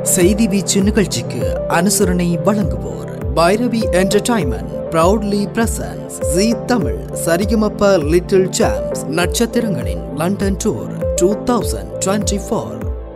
செய்தி வீச்சு நிகழ்ச்சிக்கு அனுசரணை வழங்குவோர் Bhairavi entertainment proudly presents Zee Tamil Sarigamapa little champs நட்சத்திரங்களின் London tour two thousand twenty four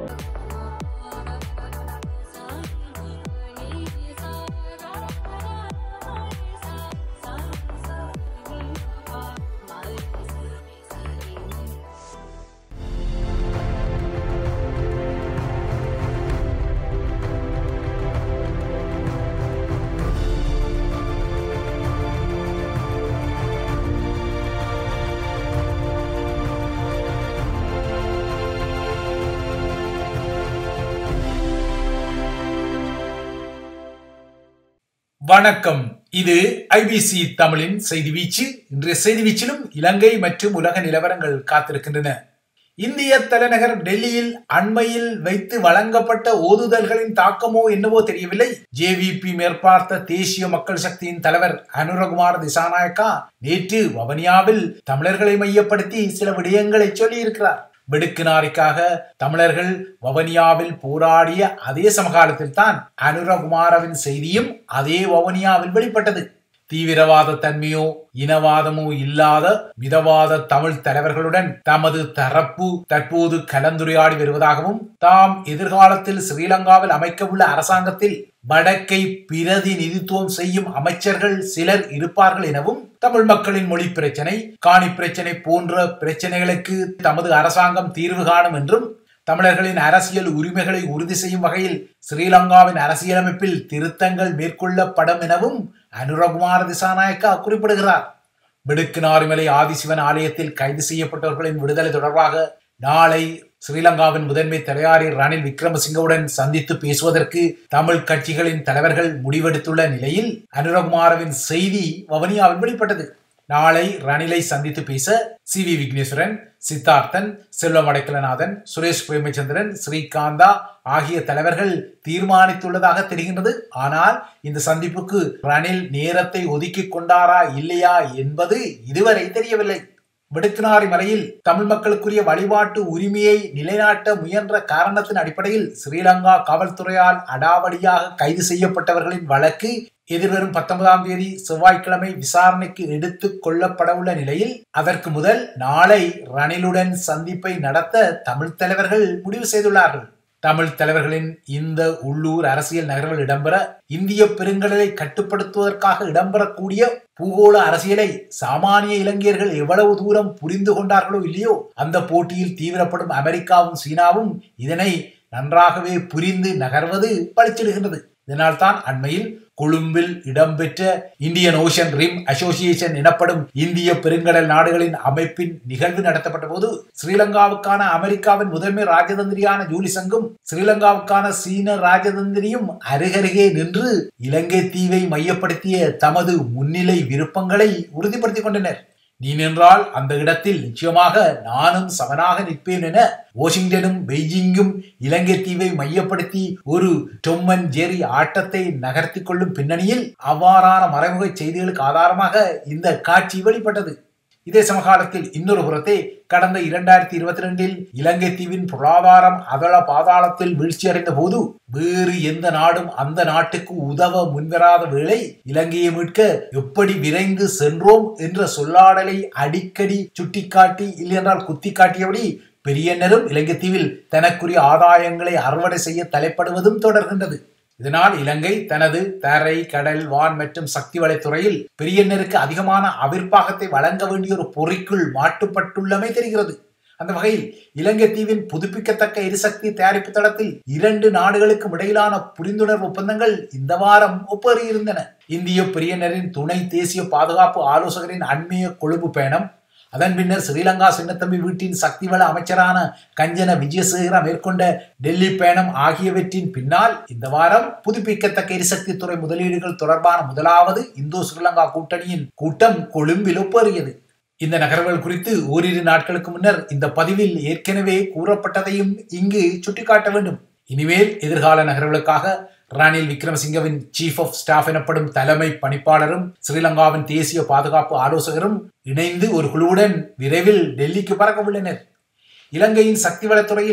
வணக்கம் இது ஐபிசி தமிழின் செய்தி வீச்சு இன்றைய செய்தி வீச்சிலும் இலங்கை மற்றும் உலக நிலவரங்கள் காத்திருக்கின்றன இந்திய தலைநகர் டெல்லியில் அண்மையில் வைத்து வழங்கப்பட்ட ஓதுதல்களின் தாக்கமோ என்னவோ தெரியவில்லை ஜேவிபி மேற்பார்த்த தேசிய மக்கள் சக்தியின் தலைவர் அனுரகுமார் திசாநாயக்கா நேற்று வவனியாவில் தமிழர்களை மையப்படுத்தி சில விடயங்களை சொல்லியிருக்கிறார் வெடுக்குநாரிக்காக தமிழர்கள் வவனியாவில் போராடிய அதே சமகாலத்தில் தான் அனுரகுமாரவின் செய்தியும் அதே வவனியாவில் வெளிப்பட்டது தீவிரவாத தன்மையோ இனவாதமோ இல்லாத மிதவாத தமிழ் தலைவர்களுடன் தமது தரப்பு தற்போது கலந்துரையாடி வருவதாகவும் தாம் எதிர்காலத்தில் ஸ்ரீலங்காவில் அமைக்கவுள்ள அரசாங்கத்தில் வடக்கை பிரதிநிதித்துவம் செய்யும் அமைச்சர்கள் சிலர் இருப்பார்கள் எனவும் தமிழ் மக்களின் மொழி பிரச்சனை காணி பிரச்சனை போன்ற பிரச்சனைகளுக்கு தமது அரசாங்கம் தீர்வு காணும் என்றும் தமிழர்களின் அரசியல் உரிமைகளை உறுதி செய்யும் வகையில் ஸ்ரீலங்காவின் அரசியலமைப்பில் திருத்தங்கள் மேற்கொள்ளப்படும் எனவும் அனுரகுமார் திசாநாயக்கா குறிப்பிடுகிறார் வெடுக்குநாரிமலை ஆதிசிவன் ஆலயத்தில் கைது செய்யப்பட்டவர்களின் விடுதலை தொடர்பாக நாளை ஸ்ரீலங்காவின் முதன்மை தலையாரி ரணில் விக்ரமசிங்கவுடன் சந்தித்து பேசுவதற்கு தமிழ் கட்சிகளின் தலைவர்கள் முடிவெடுத்துள்ள நிலையில் அனுரகுமாரவின் செய்தி வவனியாவில் வெளிப்பட்டது நாளை ரணிலை சந்தித்து பேச சி வி விக்னேஸ்வரன் சித்தார்த்தன் செல்வம் அடைக்கலநாதன் சுரேஷ் பிரேமச்சந்திரன் ஸ்ரீகாந்தா ஆகிய தலைவர்கள் தீர்மானித்துள்ளதாக தெரிகின்றது ஆனால் இந்த சந்திப்புக்கு ரணில் நேரத்தை ஒதுக்கி கொண்டாரா இல்லையா என்பது இதுவரை தெரியவில்லை விடுக்குனாரி மலையில் தமிழ் மக்களுக்குரிய வழிபாட்டு உரிமையை நிலைநாட்ட முயன்ற காரணத்தின் அடிப்படையில் ஸ்ரீலங்கா காவல்துறையால் அடாவடியாக கைது செய்யப்பட்டவர்களின் வழக்கு எதிர்வரும் பத்தொன்பதாம் தேதி செவ்வாய்க்கிழமை விசாரணைக்கு எடுத்து கொள்ளப்படவுள்ள நிலையில் அதற்கு முதல் நாளை ரணிலுடன் சந்திப்பை நடத்த தமிழ் தலைவர்கள் முடிவு செய்துள்ளார்கள் தமிழ் தலைவர்களின் இந்த உள்ளூர் அரசியல் நகர்வுகள் இடம்பெற இந்திய பெருங்கடலை கட்டுப்படுத்துவதற்காக இடம்பெறக்கூடிய பூகோள அரசியலை சாமானிய இளைஞர்கள் எவ்வளவு தூரம் புரிந்து கொண்டார்களோ இல்லையோ அந்த போட்டியில் தீவிரப்படும் அமெரிக்காவும் சீனாவும் இதனை நன்றாகவே புரிந்து நகர்வது பளிச்சிடுகின்றது இதனால் தான் அண்மையில் கொழும்பில் இடம்பெற்ற இந்தியன் ஓஷன் ரிம் அசோசியேஷன் எனப்படும் இந்திய பெருங்கடல் நாடுகளின் அமைப்பின் நிகழ்வு நடத்தப்பட்ட போது ஸ்ரீலங்காவுக்கான அமெரிக்காவின் முதன்மை ராஜதந்திரியான ஜூலி சங்கும் ஸ்ரீலங்காவுக்கான சீன ராஜதந்திரியும் அருகருகே நின்று இலங்கை தீவை மையப்படுத்திய தமது முன்னிலை விருப்பங்களை உறுதிப்படுத்திக் கொண்டனர் நீ நின்றால் அந்த இடத்தில் நிச்சயமாக நானும் சமனாக நிற்பேன் என வாஷிங்டனும் பெய்ஜிங்கும் இலங்கை தீவை மையப்படுத்தி ஒரு டொம்மன் ஜெரி ஆட்டத்தை நகர்த்தி கொள்ளும் பின்னணியில் அவ்வாறான மறைமுக செய்திகளுக்கு ஆதாரமாக இந்த காட்சி வெளிப்பட்டது இதே சமகாலத்தில் இன்னொரு புறத்தை கடந்த இரண்டாயிரத்தி இருபத்தி ரெண்டில் இலங்கை தீவின் பொருளாதாரம் அதள பாதாளத்தில் வீழ்ச்சியடைந்த போது வேறு எந்த நாடும் அந்த நாட்டுக்கு உதவ முன்வராத வேளை இலங்கையை மீட்க எப்படி விரைந்து சென்றோம் என்ற சொல்லாடலை அடிக்கடி சுட்டிக்காட்டி இல்லையென்றால் குத்தி காட்டியபடி பெரியனரும் இலங்கை தீவில் தனக்குரிய ஆதாயங்களை அறுவடை செய்ய தலைப்படுவதும் தொடர்கின்றது இதனால் இலங்கை தனது தரை கடல் வான் மற்றும் சக்தி வலைத்துறையில் பெரியனருக்கு அதிகமான அவிர்ப்பாகத்தை வழங்க வேண்டிய ஒரு பொறிக்குள் மாட்டுப்பட்டுள்ளமை தெரிகிறது அந்த வகையில் இலங்கை தீவின் புதுப்பிக்கத்தக்க எரிசக்தி தயாரிப்பு தளத்தில் இரண்டு நாடுகளுக்கும் இடையிலான புரிந்துணர்வு ஒப்பந்தங்கள் இந்த வாரம் ஒப்பேறியிருந்தன இந்திய பிரியனரின் துணை தேசிய பாதுகாப்பு ஆலோசகரின் அண்மைய கொழும்பு பயணம் அதன் பின்னர் ஸ்ரீலங்கா சின்னத்தம்பி வீட்டின் சக்தி வள அமைச்சரான கஞ்சன விஜயசேகரா மேற்கொண்ட டெல்லி பயணம் ஆகியவற்றின் பின்னால் இந்த வாரம் புதுப்பிக்கத்தக்க எரிசக்தி துறை முதலீடுகள் தொடர்பான முதலாவது இந்தோ ஸ்ரீலங்கா கூட்டணியின் கூட்டம் கொழும்பில் ஒப்பேறியது இந்த நகர்வுகள் குறித்து ஓரிரு நாட்களுக்கு முன்னர் இந்த பதிவில் ஏற்கனவே கூறப்பட்டதையும் இங்கு சுட்டிக்காட்ட வேண்டும் இனிமேல் எதிர்கால நகர்வுகளுக்காக ரணில் விக்ரமசிங்கவின் சீஃப் ஆஃப் ஸ்டாஃப் எனப்படும் தலைமை பணிப்பாளரும் ஸ்ரீலங்காவின் தேசிய பாதுகாப்பு ஆலோசகரும் இணைந்து ஒரு குழுவுடன் விரைவில் டெல்லிக்கு பறக்க உள்ளனர் இலங்கையின் சக்தி வளத்துறையில்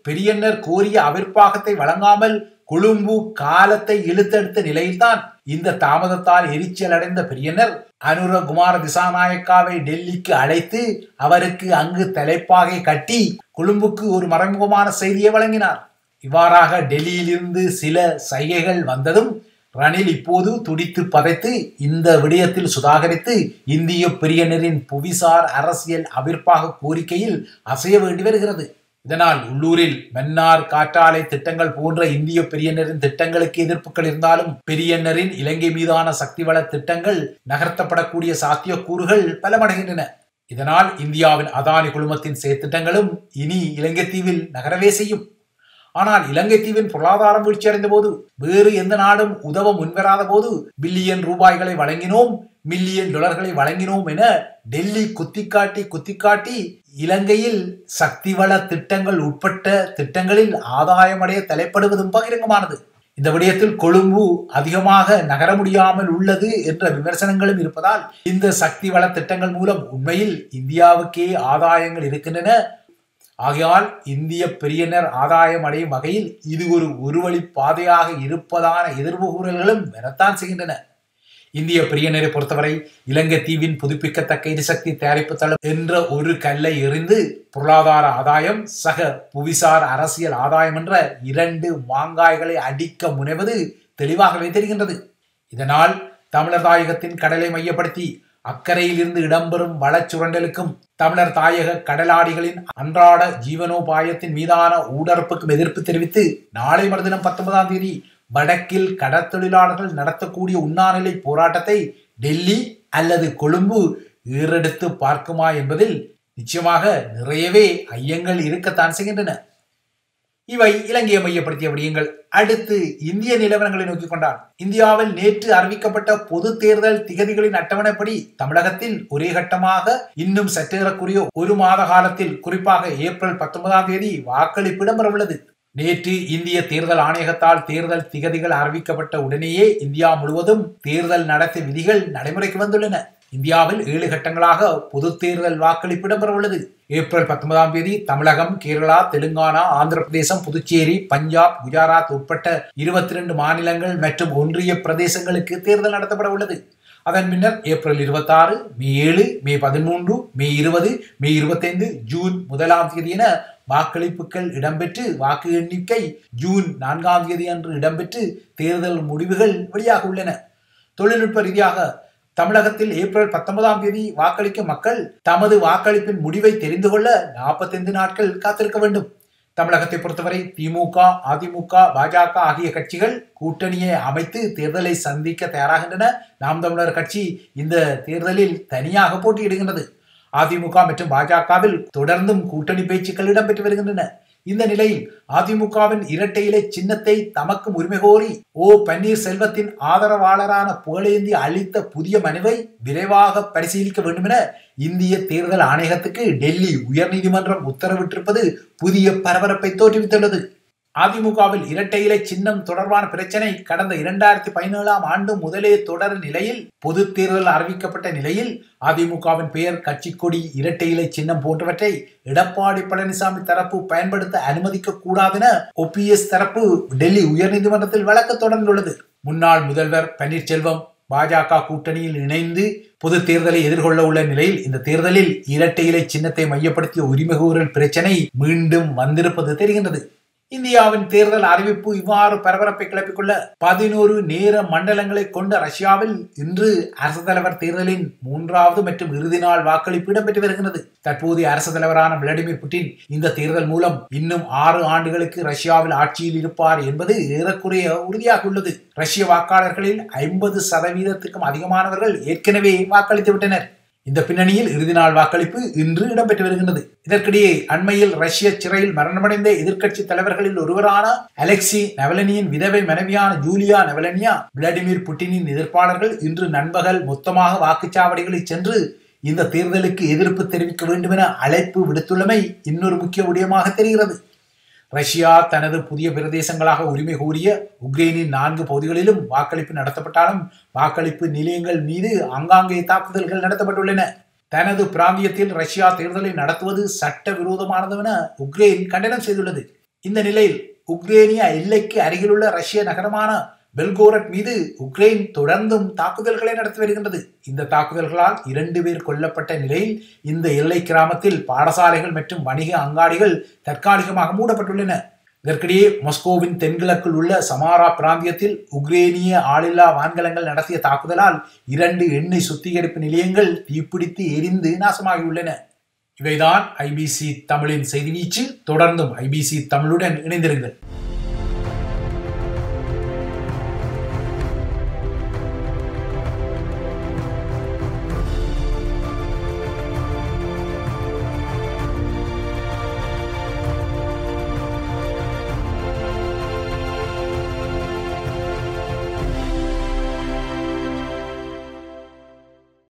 பெரியண்ணர் கோரிய அவிர்ப்பாகத்தை வழங்காமல் கொழும்பு காலத்தை இழுத்தெடுத்த நிலையில்தான் இந்த தாமதத்தால் எரிச்சல் அடைந்த பெரியனர் அனுரகுமார திசாநாயக்காவை டெல்லிக்கு அழைத்து அவருக்கு அங்கு தலைப்பாகை கட்டி கொழும்புக்கு ஒரு மறைமுகமான செய்தியை வழங்கினார் இவ்வாறாக டெல்லியிலிருந்து சில சைகைகள் வந்ததும் ரணில் இப்போது துடித்து பதைத்து இந்த விடயத்தில் சுதாகரித்து இந்திய பிரியனரின் புவிசார் அரசியல் அவிர்ப்பாக கோரிக்கையில் அசைய வேண்டி வருகிறது இதனால் உள்ளூரில் மன்னார் காற்றாலை திட்டங்கள் போன்ற இந்திய பெரியனரின் திட்டங்களுக்கு எதிர்ப்புகள் இருந்தாலும் பெரியனரின் இலங்கை மீதான சக்தி வள திட்டங்கள் நகர்த்தப்படக்கூடிய சாத்தியக்கூறுகள் பலமடைகின்றன இதனால் இந்தியாவின் அதானி குழுமத்தின் செயற்திட்டங்களும் இனி இலங்கை தீவில் நகரவே செய்யும் ஆனால் இலங்கை தீவின் பொருளாதாரம் வீழ்ச்சியடைந்த போது வேறு எந்த நாடும் உதவ முன்வராத போது பில்லியன் ரூபாய்களை வழங்கினோம் மில்லியன் டாலர்களை வழங்கினோம் என டெல்லி குத்திக்காட்டி குத்திக்காட்டி இலங்கையில் சக்தி வள திட்டங்கள் உட்பட்ட திட்டங்களில் ஆதாயமடைய தலைப்படுவதும் பகிரங்கமானது இந்த விடயத்தில் கொழும்பு அதிகமாக நகர முடியாமல் உள்ளது என்ற விமர்சனங்களும் இருப்பதால் இந்த சக்தி வள திட்டங்கள் மூலம் உண்மையில் இந்தியாவுக்கே ஆதாயங்கள் இருக்கின்றன ஆகையால் இந்திய பெரியனர் ஆதாயம் அடையும் வகையில் இது ஒரு ஒருவழி பாதையாக இருப்பதான எதிர்ப்பு கூறல்களும் வரத்தான் செய்கின்றன இந்திய பிரியனரை பொறுத்தவரை இலங்கை தீவின் புதுப்பிக்கத்தக்க எரிசக்தி தயாரிப்பு தளம் என்ற ஒரு கல்லை எறிந்து பொருளாதார ஆதாயம் சக புவிசார் அரசியல் ஆதாயம் என்ற இரண்டு மாங்காய்களை அடிக்க முனைவது தெளிவாகவே தெரிகின்றது இதனால் தமிழர் தாயகத்தின் கடலை மையப்படுத்தி அக்கறையில் இருந்து இடம்பெறும் வளச்சுரண்டலுக்கும் தமிழர் தாயக கடலாடிகளின் அன்றாட ஜீவனோபாயத்தின் மீதான ஊடறுப்புக்கும் எதிர்ப்பு தெரிவித்து நாளை மறுதினம் பத்தொன்பதாம் தேதி வடக்கில் கடற்தொழிலாளர்கள் நடத்தக்கூடிய உண்ணாநிலை போராட்டத்தை டெல்லி அல்லது கொழும்பு ஈரெடுத்து பார்க்குமா என்பதில் நிச்சயமாக நிறையவே ஐயங்கள் இருக்கத்தான் செய்கின்றன இவை இலங்கையை மையப்படுத்திய விடயங்கள் அடுத்து இந்திய நிலவரங்களை நோக்கிக் கொண்டால் இந்தியாவில் நேற்று அறிவிக்கப்பட்ட பொது தேர்தல் திகதிகளின் அட்டவணைப்படி தமிழகத்தில் ஒரே கட்டமாக இன்னும் சற்றேறக்குரிய ஒரு மாத காலத்தில் குறிப்பாக ஏப்ரல் பத்தொன்பதாம் தேதி வாக்களிப்பு இடம்பெறவுள்ளது நேற்று இந்திய தேர்தல் ஆணையகத்தால் தேர்தல் திகதிகள் அறிவிக்கப்பட்ட உடனேயே இந்தியா முழுவதும் தேர்தல் நடத்தை விதிகள் நடைமுறைக்கு வந்துள்ளன இந்தியாவில் ஏழு கட்டங்களாக பொது தேர்தல் வாக்களிப்பு இடம்பெறவுள்ளது ஏப்ரல் பத்தொன்பதாம் தேதி தமிழகம் கேரளா தெலுங்கானா ஆந்திர பிரதேசம் புதுச்சேரி பஞ்சாப் குஜராத் உட்பட்ட இருபத்தி ரெண்டு மாநிலங்கள் மற்றும் ஒன்றிய பிரதேசங்களுக்கு தேர்தல் நடத்தப்பட உள்ளது அதன் பின்னர் ஏப்ரல் இருபத்தி ஆறு மே ஏழு மே பதிமூன்று மே இருபது மே இருபத்தைந்து ஜூன் முதலாம் தேதி என வாக்களிப்புகள் இடம்பெற்று வாக்கு எண்ணிக்கை ஜூன் நான்காம் தேதி அன்று இடம்பெற்று தேர்தல் முடிவுகள் வெளியாக உள்ளன தொழில்நுட்ப ரீதியாக தமிழகத்தில் ஏப்ரல் பத்தொன்பதாம் தேதி வாக்களிக்கும் மக்கள் தமது வாக்களிப்பின் முடிவை தெரிந்து கொள்ள நாற்பத்தைந்து நாட்கள் காத்திருக்க வேண்டும் தமிழகத்தை பொறுத்தவரை திமுக அதிமுக பாஜக ஆகிய கட்சிகள் கூட்டணியை அமைத்து தேர்தலை சந்திக்க தயாராகின்றன நாம் தமிழர் கட்சி இந்த தேர்தலில் தனியாக போட்டியிடுகின்றது அதிமுக மற்றும் பாஜகவில் தொடர்ந்தும் கூட்டணி பேச்சுக்கள் இடம்பெற்று வருகின்றன இந்த நிலையில் அதிமுகவின் இரட்டை இலை சின்னத்தை தமக்கும் உரிமை கோரி ஓ பன்னீர்செல்வத்தின் ஆதரவாளரான புகழேந்தி அளித்த புதிய மனுவை விரைவாக பரிசீலிக்க வேண்டும் என இந்திய தேர்தல் ஆணையகத்துக்கு டெல்லி உயர்நீதிமன்றம் உத்தரவிட்டிருப்பது புதிய பரபரப்பை தோற்றுவித்துள்ளது அதிமுகவில் இரட்டை இலை சின்னம் தொடர்பான பிரச்சனை கடந்த இரண்டாயிரத்தி பதினேழாம் ஆண்டு முதலே தொடர் நிலையில் பொது தேர்தல் அறிவிக்கப்பட்ட நிலையில் அதிமுகவின் பெயர் கட்சி கொடி இரட்டை இலை சின்னம் போன்றவற்றை எடப்பாடி பழனிசாமி தரப்பு பயன்படுத்த அனுமதிக்க கூடாதென ஒபிஎஸ் தரப்பு டெல்லி உயர்நீதிமன்றத்தில் வழக்கு தொடர்ந்துள்ளது முன்னாள் முதல்வர் பன்னீர்செல்வம் பாஜக கூட்டணியில் இணைந்து பொது தேர்தலை எதிர்கொள்ள உள்ள நிலையில் இந்த தேர்தலில் இரட்டை இலை சின்னத்தை மையப்படுத்திய உரிமை கோரல் பிரச்சனை மீண்டும் வந்திருப்பது தெரிகின்றது இந்தியாவின் தேர்தல் அறிவிப்பு இவ்வாறு பரபரப்பை கிளப்பிக்கொள்ள பதினோரு நேர மண்டலங்களை கொண்ட ரஷ்யாவில் இன்று அரசு தலைவர் தேர்தலின் மூன்றாவது மற்றும் இறுதி நாள் வாக்களிப்பு இடம்பெற்று வருகிறது தற்போதைய அரசு தலைவரான விளாடிமிர் புட்டின் இந்த தேர்தல் மூலம் இன்னும் ஆறு ஆண்டுகளுக்கு ரஷ்யாவில் ஆட்சியில் இருப்பார் என்பது ஏறக்குறைய உறுதியாக உள்ளது ரஷ்ய வாக்காளர்களில் ஐம்பது சதவீதத்துக்கும் அதிகமானவர்கள் ஏற்கனவே வாக்களித்து விட்டனர் இந்த பின்னணியில் இறுதி நாள் வாக்களிப்பு இன்று இடம்பெற்று வருகின்றது இதற்கிடையே அண்மையில் ரஷ்ய சிறையில் மரணமடைந்த எதிர்க்கட்சி தலைவர்களில் ஒருவரான அலெக்சி நவலனியின் விதவை மனைவியான ஜூலியா நவலனியா விளாடிமிர் புட்டினின் எதிர்ப்பாளர்கள் இன்று நண்பகல் மொத்தமாக வாக்குச்சாவடிகளில் சென்று இந்த தேர்தலுக்கு எதிர்ப்பு தெரிவிக்க வேண்டும் என அழைப்பு விடுத்துள்ளமை இன்னொரு முக்கிய விடயமாக தெரிகிறது ரஷ்யா தனது புதிய பிரதேசங்களாக உரிமை கோரிய உக்ரைனின் நான்கு பகுதிகளிலும் வாக்களிப்பு நடத்தப்பட்டாலும் வாக்களிப்பு நிலையங்கள் மீது ஆங்காங்கே தாக்குதல்கள் நடத்தப்பட்டுள்ளன தனது பிராந்தியத்தில் ரஷ்யா தேர்தலை நடத்துவது சட்ட விரோதமானது என உக்ரைன் கண்டனம் செய்துள்ளது இந்த நிலையில் உக்ரேனிய எல்லைக்கு அருகிலுள்ள ரஷ்ய நகரமான பெல்கோரட் மீது உக்ரைன் தொடர்ந்தும் தாக்குதல்களை நடத்தி வருகின்றது இந்த தாக்குதல்களால் இரண்டு பேர் கொல்லப்பட்ட நிலையில் இந்த எல்லை கிராமத்தில் பாடசாலைகள் மற்றும் வணிக அங்காடிகள் தற்காலிகமாக மூடப்பட்டுள்ளன இதற்கிடையே மாஸ்கோவின் தென்கிழக்கில் உள்ள சமாரா பிராந்தியத்தில் உக்ரேனிய ஆளில்லா வான்கலங்கள் நடத்திய தாக்குதலால் இரண்டு எண்ணெய் சுத்திகரிப்பு நிலையங்கள் தீப்பிடித்து எரிந்து நாசமாகியுள்ளன இவைதான் ஐபிசி தமிழின் செய்தி வீச்சு தொடர்ந்தும் ஐபிசி தமிழுடன் இணைந்திருங்கள்